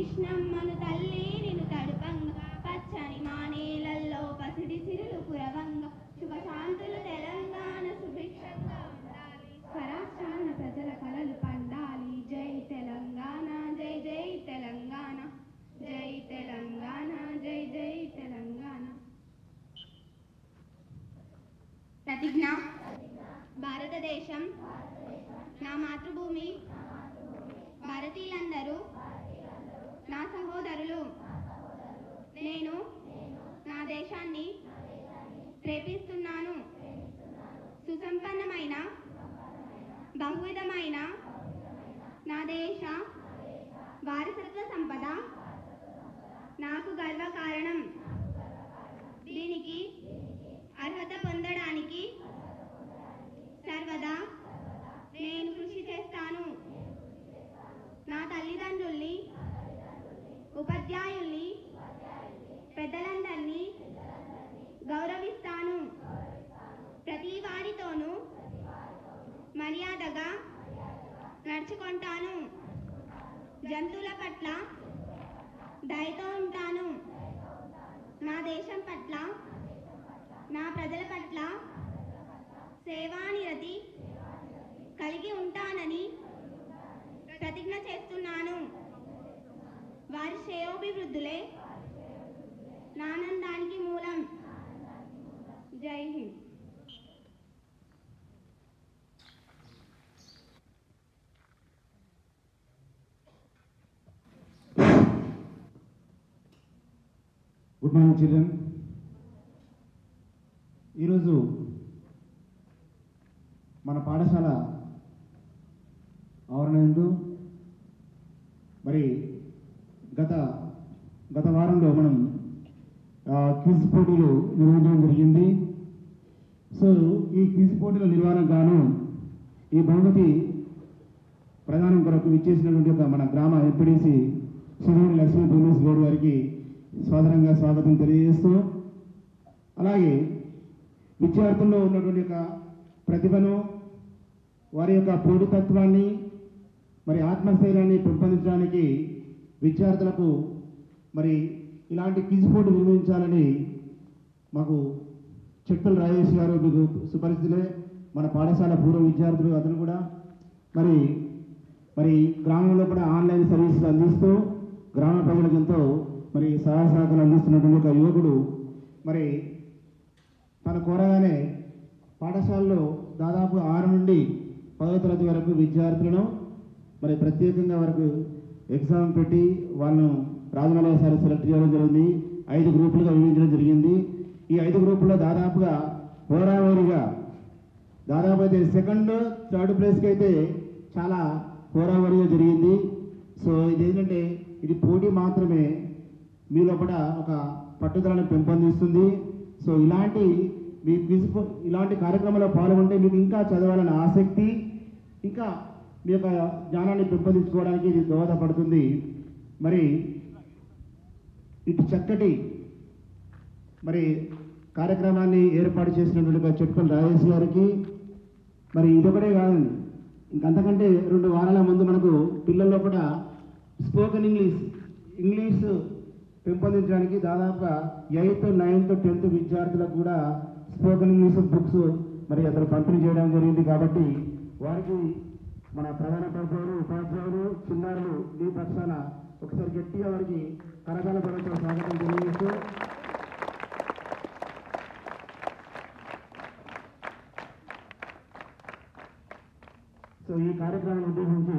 కృష్ణమ్మను తల్లి నిన్ను తడుపంగా పచ్చని మానేలల్లో పసిడి సిరులు పురవంగా శుభశాంతులు తెలంగాణ సుభిక్షంగా ఉండాలి స్వరాష్ట్రాన ప్రజల కలలు పండాలి జై తెలంగాణ జై జై తెలంగాణ జై తెలంగాణ జై జై తెలంగాణ ప్రతిజ్ఞ భారతదేశం నా మాతృభూమి భారతీయులందరూ నా సహోదరులు నేను నా దేశాన్ని ప్రేమిస్తున్నాను సుసంపన్నమైన బహువిధమైన నా దేశ వారసత్వ సంపద నాకు గర్వకారణం దీనికి అర్హత పొందడానికి సర్వదా నేను కృషి చేస్తాను నా తల్లిదండ్రుల్ని ఉపాధ్యాయుల్ని పెద్దలందరినీ గౌరవిస్తాను ప్రతి వారితోనూ మర్యాదగా నడుచుకుంటాను జంతువుల పట్ల దయతో ఉంటాను నా దేశం పట్ల నా ప్రజల పట్ల సేవానిరతి కలిగి ఉంటానని ప్రతిజ్ఞ చేస్తున్నాను వారి శ్రేయోభివృద్ధులే నానందానికి మూలం జై హింద్ గుడ్ మార్నింగ్ చిల్డ్రన్ ఈరోజు మన పాఠశాల ఆవరణ యందు మరి గత గత వారంలో మనం ఆ, క్విజ్ పోటీలు నిర్వహించడం జరిగింది సో ఈ క్విజ్ పోటీల నిర్వహణకు గాను ఈ బహుమతి ప్రధానం కొరకు ఇచ్చేసినటువంటి ఒక మన గ్రామ ఎంపీడీసీ సుధీర్ లక్ష్మీ పోలీస్ గౌడ్ గారికి సాదరంగా స్వాగతం తెలియజేస్తూ అలాగే విద్యార్థుల్లో ఉన్నటువంటి యొక్క ప్రతిభను వారి యొక్క పోటీతత్వాన్ని మరి ఆత్మస్థైర్యాన్ని పెంపొందించడానికి విద్యార్థులకు మరి ఇలాంటి క్విజ్ పోటీ నిర్వహించాలని మాకు చెట్టుల రాజేష్ గారు మీకు సుపరిచితులే మన పాఠశాల పూర్వ విద్యార్థులు అతను కూడా మరి మరి గ్రామంలో కూడా ఆన్లైన్ సర్వీసెస్ అందిస్తూ గ్రామ ప్రజలకు ఎంతో మరి సహాయ సహకారాలు అందిస్తున్నటువంటి ఒక యువకుడు మరి తను కోరగానే పాఠశాలలో దాదాపు ఆరు నుండి పదవ తరగతి వరకు విద్యార్థులను మరి ప్రత్యేకంగా వరకు ఎగ్జామ్ పెట్టి వాళ్ళను రాజమలయ సారి సెలెక్ట్ చేయడం జరిగింది ఐదు గ్రూపులుగా విభజించడం జరిగింది ఈ ఐదు గ్రూపుల్లో దాదాపుగా హోరాహోరీగా దాదాపు అయితే సెకండ్ థర్డ్ ప్లేస్కి అయితే చాలా హోరాహోరీగా జరిగింది సో ఇది ఏంటంటే ఇది పోటీ మాత్రమే మీ లోపల ఒక పట్టుదలను పెంపొందిస్తుంది సో ఇలాంటి మీ క్విజ్ పో- ఇలాంటి కార్యక్రమాల్లో పాల్గొంటే మీకు ఇంకా చదవాలనే ఆసక్తి ఇంకా మీ యొక్క జ్ఞానాన్ని పెంపొందించుకోవడానికి ఇది దోహదపడుతుంది మరి ఇటు చక్కటి మరి కార్యక్రమాన్ని ఏర్పాటు చేసినటువంటి చెట్టుపల్లి రాజేష్ గారికి మరి ఇదొకటే కాదండి ఇంకంతకంటే రెండు వారాల ముందు మనకు పిల్లల్లో కూడా స్పోకెన్ ఇంగ్లీష్ ఇంగ్లీష్ పెంపొందించడానికి దాదాపుగా ఎయిత్ నైన్త్ టెన్త్ విద్యార్థులకు కూడా స్పోకెన్ ఇంగ్లీష్ బుక్స్ మరి అతను పంపిణీ చేయడం జరిగింది కాబట్టి వారికి మన ప్రధాన ఉపాధ్యాయులు ఉపాధ్యాయులు చిన్నారులు మీ పక్షాన ఒకసారి గట్టిగా వారికి కరకాల పడతో స్వాగతం తెలియజేస్తూ సో ఈ కార్యక్రమాన్ని ఉద్దేశించి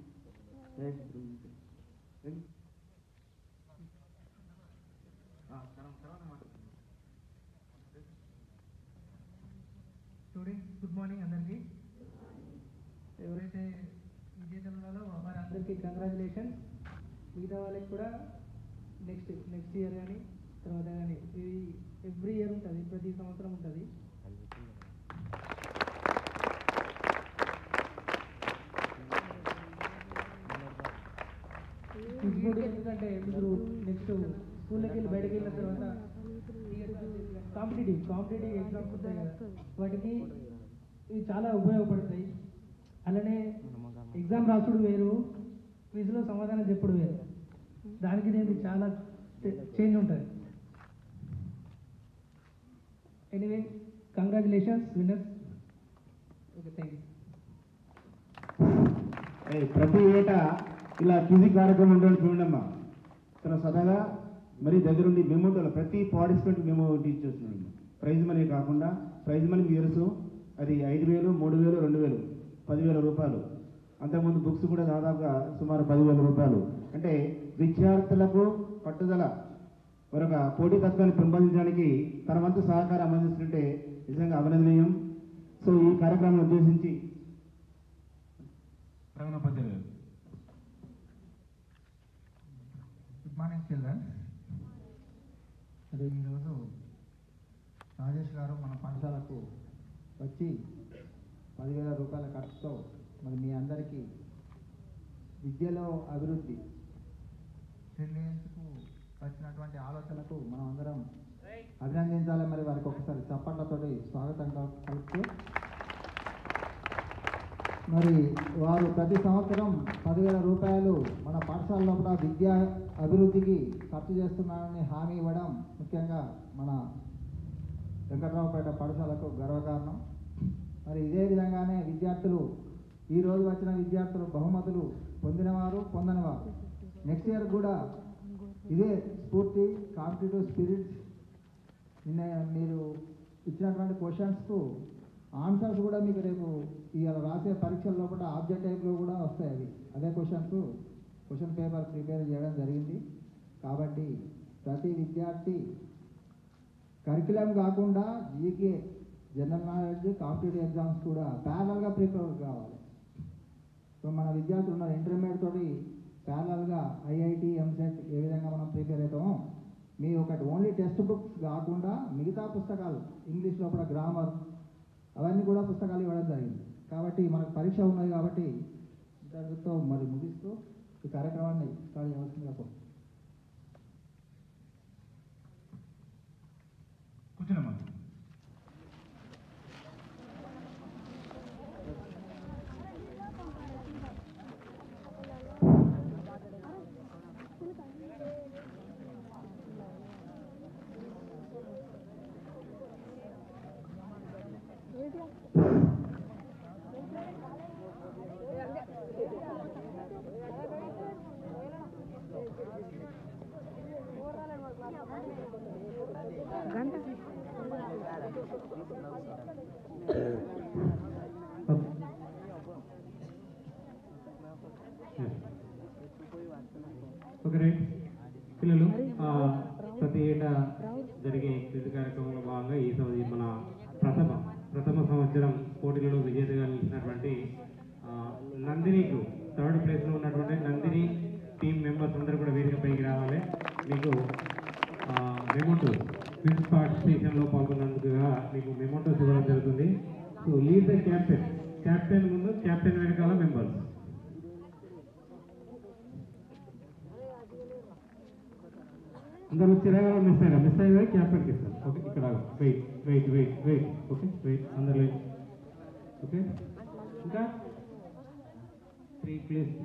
స్టూడెంట్స్ గుడ్ మార్నింగ్ అందరికీ ఎవరైతే విజేతలు ఉన్నారో వారందరికీ కంగ్రాచులేషన్స్ మిగతా వాళ్ళకి కూడా నెక్స్ట్ నెక్స్ట్ ఇయర్ కానీ తర్వాత కానీ ఇది ఎవ్రీ ఇయర్ ఉంటుంది ప్రతి సంవత్సరం ఉంటుంది ఇప్పుడు ఎందుకంటే మీరు నెక్స్ట్ స్కూల్లోకి వెళ్ళి బయటకు వెళ్ళిన తర్వాత కాంపిటేటివ్ కాంపిటేటివ్ ఎగ్జామ్స్ ఉంటాయి కదా వాటికి ఇవి చాలా ఉపయోగపడతాయి అలానే ఎగ్జామ్ రాసుడు వేరు క్విజ్లో సమాధానం చెప్పుడు వేరు దానికి దీనికి చాలా చేంజ్ ఉంటుంది anyway congratulations winners okay thank you ఏ, ప్రతి ఏటా ఇలా క్విజి కార్యక్రమం ఉండడం చూడమ్మా తన సదాగా మరి దగ్గరుండి మెమోటోలు ప్రతి పార్టిసిపెంట్ మేము టీచ్ చేస్తున్నాం ప్రైజ్ మనీ కాకుండా ప్రైజ్ మనీ మీకు తెలుసు అది ఐదు వేలు మూడు వేలు రెండు వేలు పదివేల రూపాయలు అంతకుముందు బుక్స్ కూడా దాదాపుగా సుమారు పదివేల రూపాయలు అంటే విద్యార్థులకు పట్టుదల మరొక పోటీతత్వాన్ని పెంపొందించడానికి తన వంతు సహకారం అందిస్తుంటే నిజంగా అభినందనీయం సో ఈ కార్యక్రమాన్ని ఉద్దేశించి ప్రధానోపాధ్యాయులు గారు. గుడ్ మార్నింగ్ చిల్డ్రన్ మరి ఈరోజు రాజేష్ గారు మన పాఠశాలకు వచ్చి పదివేల రూపాయల ఖర్చుతో మరి మీ అందరికీ విద్యలో అభివృద్ధి చిల్డ్రన్స్కు వచ్చినటువంటి ఆలోచనకు మనం అందరం అభినందించాలి మరి వారికి ఒకసారి చప్పట్లతోటి స్వాగతం కలుపుతూ మరి వారు ప్రతి సంవత్సరం పదివేల రూపాయలు మన పాఠశాలలో కూడా విద్యా అభివృద్ధికి ఖర్చు చేస్తున్నారని హామీ ఇవ్వడం ముఖ్యంగా మన వెంకట్రావుపేట పాఠశాలకు గర్వకారణం మరి ఇదే విధంగానే విద్యార్థులు ఈ రోజు వచ్చిన విద్యార్థులు బహుమతులు పొందినవారు పొందనివారు నెక్స్ట్ ఇయర్ కూడా ఇదే స్ఫూర్తి కాంపిటేటివ్ స్పిరిట్స్ నిన్న మీరు ఇచ్చినటువంటి క్వశ్చన్స్కు ఆన్సర్స్ కూడా మీకు రేపు ఇవాళ రాసే పరీక్షల లోపల ఆబ్జెక్ట్ టైప్లో కూడా వస్తాయి అవి అదే క్వశ్చన్స్ క్వశ్చన్ పేపర్ ప్రిపేర్ చేయడం జరిగింది కాబట్టి ప్రతి విద్యార్థి కరికులం కాకుండా GK general knowledge competitive exams కూడా ప్యారల్గా ప్రిపేర్ కావాలి సో మన విద్యార్థులు ఉన్నారు ఇంటర్మీడియట్ తోటి ప్యారల్గా ఐఐటి ఎంసెట్ ఏ విధంగా మనం ప్రిపేర్ అవుతామో మీ ఒకటి ఓన్లీ టెక్స్ట్ బుక్స్ కాకుండా మిగతా పుస్తకాలు ఇంగ్లీష్ లోపల గ్రామర్ అవన్నీ కూడా పుస్తకాలు ఇవ్వడం జరిగింది కాబట్టి మనకు పరీక్ష ఉన్నది కాబట్టి ఇంతటితో మరి ముగిస్తూ ఈ కార్యక్రమాన్ని స్టార్ట్ చేయవలసిందిగా కోరుతున్నాను. కూర్చోనమ్మా ఓకే రైట్ పిల్లలు ఆ, ప్రతి ఏటా జరిగే క్విజ్ కార్యక్రమంలో భాగంగా ఈ సంవత్సరం మన ప్రథమ ప్రథమ సంవత్సరం పోటీలలో విజేతగా నిలిచినటువంటి ఆ, నందినికి థర్డ్ ప్లేస్లో ఉన్నటువంటి నందిని టీం మెంబర్స్ అందరూ కూడా వేదిక పైకి రావాలి మీకు మెమోటోస్ క్విజ్ పార్టిసిపేషన్లో పాల్గొన్నందుకుగా మీకు మెమోటోస్ ఇవ్వడం జరుగుతుంది so lead the captain captain ముందు క్యాప్టెన్ వెనకాల మెంబర్స్ అందరూ వచ్చారా మిస్ అయ్యారా మిస్ అయ్యారా క్యాప్టెన్కి ఇస్తాను ఓకే ఇక్కడ wait wait wait wait okay wait అందరు వెయిట్ ఓకే ఇంకా త్రీ ప్లేస్